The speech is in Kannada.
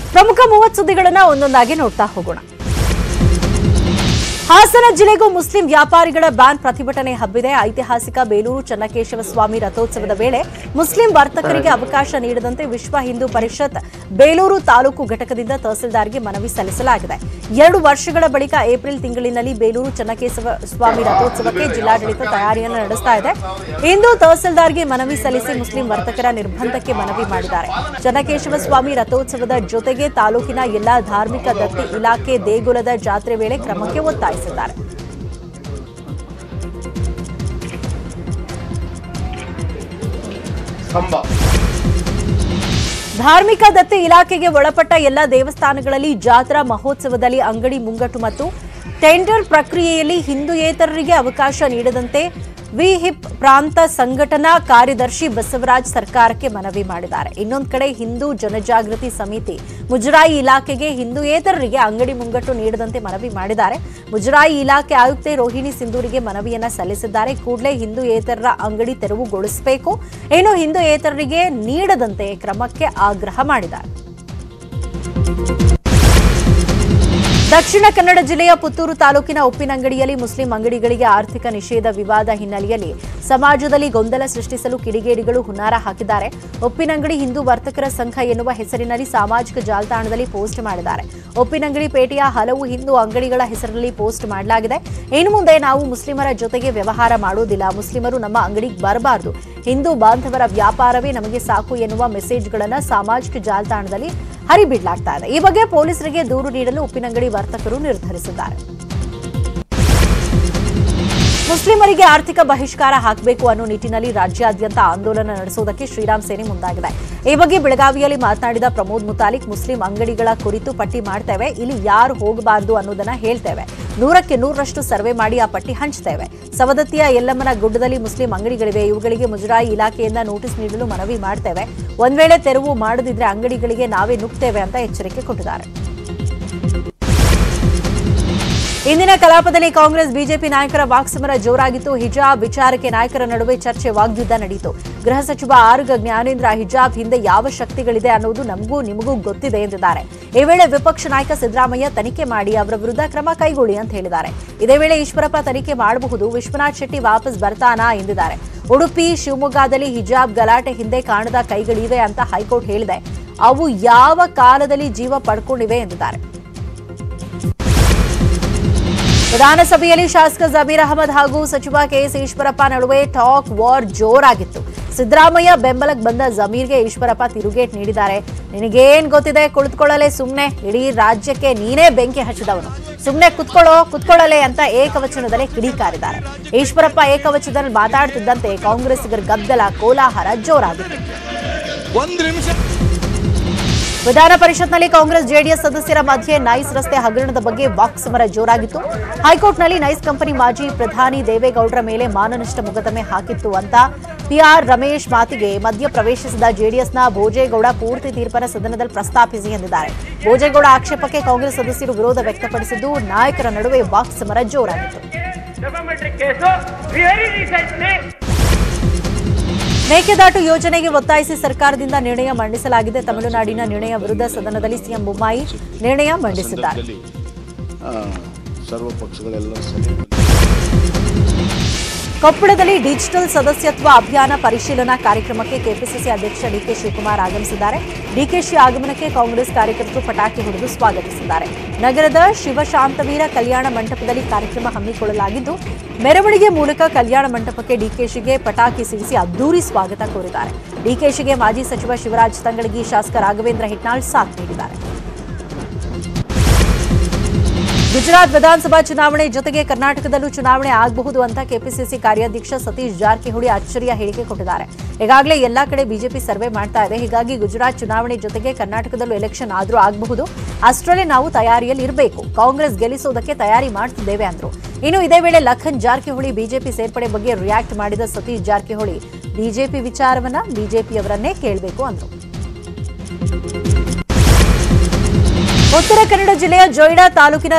ಪ್ರಮುಖ ಮೂವತ್ತು ಸುದ್ದಿಗಳನ್ನ ಒಂದೊಂದಾಗಿ ನೋಡ್ತಾ ಹೋಗೋಣ ಹಾಸನ ಜಿಲ್ಲೆಗೂ ಮುಸ್ಲಿಂ ವ್ಯಾಪಾರಿಗಳ ಬ್ಯಾನ್ ಪ್ರತಿಭಟನೆ ಹಬ್ಬಿದೆ ಐತಿಹಾಸಿಕ ಬೇಲೂರು ಚನ್ನಕೇಶವ ಸ್ವಾಮಿ ರಥೋತ್ಸವದ ವೇಳೆ ಮುಸ್ಲಿಂ ವರ್ತಕರಿಗೆ ಅವಕಾಶ ನೀಡದಂತೆ ವಿಶ್ವ ಹಿಂದೂ ಪರಿಷತ್ ಬೇಲೂರು ತಾಲೂಕು ಘಟಕದಿಂದ ತಹಸೀಲ್ದಾರ್ಗೆ ಮನವಿ ಸಲ್ಲಿಸಲಾಗಿದೆ ಎರಡು ವರ್ಷಗಳ ಬಳಿಕ ಏಪ್ರಿಲ್ ತಿಂಗಳಿನಲ್ಲಿ ಬೇಲೂರು ಚನ್ನಕೇಶವ ಸ್ವಾಮಿ ರಥೋತ್ಸವಕ್ಕೆ ಜಿಲ್ಲಾಡಳಿತ ತಯಾರಿಯನ್ನು ನಡೆಸ್ತಾ ಇದೆ ಇಂದು ತಹಸೀಲ್ದಾರ್ಗೆ ಮನವಿ ಸಲ್ಲಿಸಿ ಮುಸ್ಲಿಂ ವರ್ತಕರ ನಿರ್ಬಂಧಕ್ಕೆ ಮನವಿ ಮಾಡಿದ್ದಾರೆ ಚನ್ನಕೇಶವ ಸ್ವಾಮಿ ರಥೋತ್ಸವದ ಜೊತೆಗೆ ತಾಲೂಕಿನ ಎಲ್ಲಾ ಧಾರ್ಮಿಕ ದತ್ತಿ ಇಲಾಖೆ ದೇಗುಲದ ಜಾತ್ರೆ ವೇಳೆ ಕ್ರಮಕ್ಕೆ ಒತ್ತಾಯಿಸಿದ್ದಾರೆ ಕಂಬ ಧಾರ್ಮಿಕ ದತ್ತಿ ಇಲಾಖೆಗೆ ಒಳಪಟ್ಟ ಎಲ್ಲ ದೇವಸ್ಥಾನಗಳಲ್ಲಿ ಜಾತ್ರಾ ಮಹೋತ್ಸವದಲ್ಲಿ ಅಂಗಡಿ ಮುಂಗಟ್ಟು ಮತ್ತು ಟೆಂಡರ್ ಪ್ರಕ್ರಿಯೆಯಲ್ಲಿ ಹಿಂದೂಯೇತರರಿಗೆ ಅವಕಾಶ ನೀಡದಂತೆ ವಿಹಿಪ್ ಪ್ರಾಂತ ಸಂಘಟನಾ ಕಾರ್ಯದರ್ಶಿ ಬಸವರಾಜ್ ಸರ್ಕಾರಕ್ಕೆ ಮನವಿ ಮಾಡಿದ್ದಾರೆ ಇನ್ನೊಂದು ಕಡೆ ಹಿಂದೂ ಜನಜಾಗೃತಿ ಸಮಿತಿ ಮುಜರಾಯಿ ಇಲಾಖೆಗೆ ಹಿಂದೂಯೇತರರಿಗೆ ಅಂಗಡಿ ಮುಂಗಟ್ಟು ನೀಡದಂತೆ ಮನವಿ ಮಾಡಿದ್ದಾರೆ ಮುಜರಾಯಿ ಇಲಾಖೆ ಆಯುಕ್ತೆ ರೋಹಿಣಿ ಸಿಂಧೂರಿಗೆ ಮನವಿಯನ್ನ ಸಲ್ಲಿಸಿದ್ದಾರೆ ಕೂಡಲೇ ಹಿಂದೂಯೇತರರ ಅಂಗಡಿ ತೆರವುಗೊಳಿಸಬೇಕು ಇನ್ನು ಹಿಂದೂಯೇತರರಿಗೆ ನೀಡದಂತೆ ಕ್ರಮಕ್ಕೆ ಆಗ್ರಹ ಮಾಡಿದ್ದಾರೆ ದಕ್ಷಿಣ ಕನ್ನಡ ಜಿಲ್ಲೆಯ ಪುತ್ತೂರು ತಾಲೂಕಿನ ಉಪ್ಪಿನಂಗಡಿಯಲ್ಲಿ ಮುಸ್ಲಿಂ ಅಂಗಡಿಗಳಿಗೆ ಆರ್ಥಿಕ ನಿಷೇಧ ವಿವಾದ ಹಿನ್ನೆಲೆಯಲ್ಲಿ ಸಮಾಜದಲ್ಲಿ ಗೊಂದಲ ಸೃಷ್ಟಿಸಲು ಕಿಡಿಗೇಡಿಗಳು ಹುನ್ನಾರ ಹಾಕಿದ್ದಾರೆ ಉಪ್ಪಿನಂಗಡಿ ಹಿಂದೂ ವರ್ತಕರ ಸಂಘ ಎನ್ನುವ ಹೆಸರಿನಲ್ಲಿ ಸಾಮಾಜಿಕ ಜಾಲತಾಣದಲ್ಲಿ ಪೋಸ್ಟ್ ಮಾಡಿದ್ದಾರೆ ಉಪ್ಪಿನಂಗಡಿ ಪೇಟೆಯ ಹಲವು ಹಿಂದೂ ಅಂಗಡಿಗಳ ಹೆಸರಿನಲ್ಲಿ ಪೋಸ್ಟ್ ಮಾಡಲಾಗಿದೆ ಇನ್ನು ಮುಂದೆ ನಾವು ಮುಸ್ಲಿಮರ ಜೊತೆಗೆ ವ್ಯವಹಾರ ಮಾಡುವುದಿಲ್ಲ ಮುಸ್ಲಿಮರು ನಮ್ಮ ಅಂಗಡಿಗೆ ಬರಬಾರದು ಹಿಂದೂ ಬಾಂಧವರ ವ್ಯಾಪಾರವೇ ನಮಗೆ ಸಾಕು ಎನ್ನುವ ಮೆಸೇಜ್ಗಳನ್ನು ಸಾಮಾಜಿಕ ಜಾಲತಾಣದಲ್ಲಿ ಹರಿಬಿಡಲಾಗ್ತಾ ಇದೆ ಈ ಬಗ್ಗೆ ಪೊಲೀಸರಿಗೆ ದೂರು ನೀಡಲು ಉಪ್ಪಿನಂಗಡಿ ವರ್ತಕರು ನಿರ್ಧರಿಸಿದ್ದಾರೆ ಮುಸ್ಲಿಮರಿಗೆ ಆರ್ಥಿಕ ಬಹಿಷ್ಕಾರ ಹಾಕಬೇಕು ಅನ್ನೋ ನಿಟ್ಟಿನಲ್ಲಿ ರಾಜ್ಯಾದ್ಯಂತ ಆಂದೋಲನ ನಡೆಸುವುದಕ್ಕೆ ಶ್ರೀರಾಮ್ ಸೇನೆ ಮುಂದಾಗಿದೆ ಈ ಬಗ್ಗೆ ಬೆಳಗಾವಿಯಲ್ಲಿ ಮಾತನಾಡಿದ ಪ್ರಮೋದ್ ಮುತಾಲಿಕ್ ಮುಸ್ಲಿಂ ಅಂಗಡಿಗಳ ಕುರಿತು ಪಟ್ಟಿ ಮಾಡ್ತೇವೆ ಇಲ್ಲಿ ಯಾರು ಹೋಗಬಾರದು ಅನ್ನೋದನ್ನ ಹೇಳ್ತೇವೆ ನೂರಕ್ಕೆ ನೂರರಷ್ಟು ಸರ್ವೆ ಮಾಡಿ ಆ ಪಟ್ಟಿ ಹಂಚ್ತೇವೆ ಸವದತ್ತಿಯ ಯಲ್ಲಮ್ಮನ ಗುಡ್ಡದಲ್ಲಿ ಮುಸ್ಲಿಂ ಅಂಗಡಿಗಳಿವೆ ಇವುಗಳಿಗೆ ಮುಜರಾಯಿ ಇಲಾಖೆಯಿಂದ ನೋಟಿಸ್ ನೀಡಲು ಮನವಿ ಮಾಡ್ತೇವೆ ಒಂದ್ ವೇಳೆ ತೆರವು ಮಾಡದಿದ್ರೆ ಅಂಗಡಿಗಳಿಗೆ ನಾವೇ ನುಗ್ತೇವೆ ಅಂತ ಎಚ್ಚರಿಕೆ ಕೊಟ್ಟಿದ್ದಾರೆ ಇಂದಿನ ಕಲಾಪದಲ್ಲಿ ಕಾಂಗ್ರೆಸ್ ಬಿಜೆಪಿ ನಾಯಕರ ವಾಕ್ಸಮರ ಜೋರಾಗಿತ್ತು ಹಿಜಾಬ್ ವಿಚಾರಕ್ಕೆ ನಾಯಕರ ನಡುವೆ ಚರ್ಚೆ ವಾಗ್ಯುದ್ಧ ನಡೆಯಿತು ಗೃಹ ಸಚಿವ ಆರ್ಗ ಜ್ಞಾನೇಂದ್ರ ಹಿಜಾಬ್ ಹಿಂದೆ ಯಾವ ಶಕ್ತಿಗಳಿದೆ ಅನ್ನೋದು ನಮಗೂ ನಿಮಗೂ ಗೊತ್ತಿದೆ ಎಂದಿದ್ದಾರೆ ಈ ವೇಳೆ ವಿಪಕ್ಷ ನಾಯಕ ಸಿದ್ದರಾಮಯ್ಯ ತನಿಖೆ ಮಾಡಿ ಅವರ ವಿರುದ್ಧ ಕ್ರಮ ಕೈಗೊಳ್ಳಿ ಅಂತ ಹೇಳಿದ್ದಾರೆ ಇದೇ ವೇಳೆ ಈಶ್ವರಪ್ಪ ತನಿಖೆ ಮಾಡಬಹುದು ವಿಶ್ವನಾಥ್ ಶೆಟ್ಟಿ ವಾಪಸ್ ಬರ್ತಾನಾ ಎಂದಿದ್ದಾರೆ ಉಡುಪಿ ಶಿವಮೊಗ್ಗದಲ್ಲಿ ಹಿಜಾಬ್ ಗಲಾಟೆ ಹಿಂದೆ ಕಾಣದ ಕೈಗಳಿವೆ ಅಂತ ಹೈಕೋರ್ಟ್ ಹೇಳಿದೆ ಅವು ಯಾವ ಕಾಲದಲ್ಲಿ ಜೀವ ಪಡ್ಕೊಂಡಿವೆ ಎಂದಿದ್ದಾರೆ ವಿಧಾನಸಭೆಯಲ್ಲಿ ಶಾಸಕ ಜಮೀರ್ ಅಹಮದ್ ಹಾಗೂ ಸಚಿವ ಕೆಎಸ್ ಈಶ್ವರಪ್ಪ ನಡುವೆ ಟಾಕ್ ವಾರ್ ಜೋರಾಗಿತ್ತು ಸಿದ್ದರಾಮಯ್ಯ ಬೆಂಬಲಕ್ಕೆ ಬಂದ ಜಮೀರ್ಗೆ ಈಶ್ವರಪ್ಪ ತಿರುಗೇಟ್ ನೀಡಿದ್ದಾರೆ ನಿನಗೇನ್ ಗೊತ್ತಿದೆ ಕುಳಿತುಕೊಳ್ಳಲೆ ಸುಮ್ನೆ ಇಡೀ ರಾಜ್ಯಕ್ಕೆ ನೀನೇ ಬೆಂಕಿ ಹಚ್ಚಿದವನು ಸುಮ್ನೆ ಕುತ್ಕೊಳ್ಳೋ ಕುತ್ಕೊಳ್ಳಲೆ ಅಂತ ಏಕವಚನದಲ್ಲೇ ಕಿಡಿಕಾರಿದ್ದಾರೆ ಈಶ್ವರಪ್ಪ ಏಕವಚನದಲ್ಲಿ ಮಾತಾಡ್ತಿದ್ದಂತೆ ಕಾಂಗ್ರೆಸ್ಸಿಗರ ಗದ್ದಲ ಕೋಲಾಹಲ ಜೋರಾಗಿತ್ತು ಒಂದು ನಿಮಿಷ ವಿಧಾನ ಪರಿಷತ್ನಲ್ಲಿ ಕಾಂಗ್ರೆಸ್ ಜೆಡಿಎಸ್ ಸದಸ್ಯರ ಮಧ್ಯೆ ನೈಸ್ ರಸ್ತೆ ಹಗರಣದ ಬಗ್ಗೆ ವಾಕ್ಸಮರ ಜೋರಾಗಿತ್ತು ಹೈಕೋರ್ಟ್ನಲ್ಲಿ ನೈಸ್ ಕಂಪನಿ ಮಾಜಿ ಪ್ರಧಾನಿ ದೇವೇಗೌಡರ ಮೇಲೆ ಮಾನನಷ್ಟ ಮೊಕದ್ದಮೆ ಹಾಕಿತ್ತು ಅಂತ ಪಿಆರ್ ರಮೇಶ್ ಮಾತಿಗೆ ಮಧ್ಯ ಪ್ರವೇಶಿಸಿದ ಜೆಡಿಎಸ್ನ ಭೋಜೇಗೌಡ ಪೂರ್ತಿ ತೀರ್ಪನ್ನು ಸದನದಲ್ಲಿ ಪ್ರಸ್ತಾಪಿಸಿ ಎಂದಿದ್ದಾರೆ ಭೋಜೇಗೌಡ ಆಕ್ಷೇಪಕ್ಕೆ ಕಾಂಗ್ರೆಸ್ ಸದಸ್ಯರು ವಿರೋಧ ವ್ಯಕ್ತಪಡಿಸಿದ್ದು ನಾಯಕರ ನಡುವೆ ವಾಕ್ಸಮರ ಜೋರಾಗಿತ್ತು defamatory case very recently Mekedatu ಯೋಜನೆಗೆ ಒತ್ತಾಯಿಸಿ ಸರ್ಕಾರದಿಂದ ನಿರ್ಣಯ ಮಂಡಿಸಲಾಗಿದೆ ತಮಿಳುನಾಡಿನ ನಿರ್ಣಯ ವಿರುದ್ಧ ಸದನದಲ್ಲಿ ಸಿಎಂ ಬೊಮ್ಮಾಯಿ ನಿರ್ಣಯ ಮಂಡಿಸಿದ್ದಾರೆ ಆ, ಸರ್ವ ಪಕ್ಷಗಳೆಲ್ಲ ಸಭೆ ಕೊಪ್ಪಳದಲ್ಲಿ ಡಿಜಿಟಲ್ ಸದಸ್ಯತ್ವ ಅಭಿಯಾನ ಪರಿಶೀಲನಾ ಕಾರ್ಯಕ್ರಮಕ್ಕೆ ಕೆಪಿಸಿಸಿ ಅಧ್ಯಕ್ಷ ಡಿಕೆ ಶಿವಕುಮಾರ್ ಆಗಮಿಸಿದ್ದಾರೆ ಡಿಕೆಶಿ ಆಗಮನಕ್ಕೆ ಕಾಂಗ್ರೆಸ್ ಕಾರ್ಯಕರ್ತರು ಪಟಾಕಿ ಹೊಡೆದು ಸ್ವಾಗತಿಸಿದ್ದಾರೆ ನಗರದ ಶಿವಶಾಂತವೀರ ಕಲ್ಯಾಣ ಮಂಟಪದಲ್ಲಿ ಕಾರ್ಯಕ್ರಮ ಹಮ್ಮಿಕೊಳ್ಳಲಾಗಿದ್ದು ಮೆರವಣಿಗೆ ಮೂಲಕ ಕಲ್ಯಾಣ ಮಂಟಪಕ್ಕೆ ಡಿಕೆಶಿಗೆ ಪಟಾಕಿ ಸಿಡಿಸಿ ಅದ್ದೂರಿ ಸ್ವಾಗತ ಕೋರಿದ್ದಾರೆ ಡಿಕೆಶಿಗೆ ಮಾಜಿ ಸಚಿವ ಶಿವರಾಜ್ ತಂಗಳಗಿ ಶಾಸಕ ರಾಘವೇಂದ್ರ ಹಿಟ್ನಾಳ್ ಸಾಥ್ ನೀಡಿದ್ದಾರೆ ಗುಜರಾತ್ ವಿಧಾನಸಭಾ ಚುನಾವಣೆ ಜೊತೆಗೆ ಕರ್ನಾಟಕದಲ್ಲೂ ಚುನಾವಣೆ ಆಗಬಹುದು ಅಂತ ಕೆಪಿಸಿಸಿ ಕಾರ್ಯಾಧ್ಯಕ್ಷ ಸತೀಶ್ ಜಾರಕಿಹೊಳಿ ಅಚ್ಚರಿಯ ಹೇಳಿಕೆ ಕೊಟ್ಟಿದ್ದಾರೆ ಈಗಾಗಲೇ ಎಲ್ಲಾ ಕಡೆ ಬಿಜೆಪಿ ಸರ್ವೆ ಮಾಡ್ತಾ ಇದೆ ಹೀಗಾಗಿ ಗುಜರಾತ್ ಚುನಾವಣೆ ಜೊತೆಗೆ ಕರ್ನಾಟಕದಲ್ಲೂ ಎಲೆಕ್ಷನ್ ಆದ್ರೂ ಆಗಬಹುದು ಅಷ್ಟರಲ್ಲೇ ನಾವು ತಯಾರಿಯಲ್ಲಿ ಇರಬೇಕು ಕಾಂಗ್ರೆಸ್ ಗೆಲ್ಲಿಸೋದಕ್ಕೆ ತಯಾರಿ ಮಾಡ್ತಿದ್ದೇವೆ ಅಂದ್ರು ಇನ್ನು ಇದೇ ವೇಳೆ ಲಖನ್ ಜಾರಕಿಹೊಳಿ ಬಿಜೆಪಿ ಸೇರ್ಪಡೆ ಬಗ್ಗೆ ರಿಯಾಕ್ಟ್ ಮಾಡಿದ ಸತೀಶ್ ಜಾರಕಿಹೊಳಿ ಬಿಜೆಪಿ ವಿಚಾರವನ್ನ ಬಿಜೆಪಿಯವರನ್ನೇ ಕೇಳಬೇಕು ಅಂದ್ರು ಉತ್ತರ ಕನ್ನಡ ಜಿಲ್ಲೆಯ ಜೊಯ್ಡಾ ತಾಲೂಕಿನ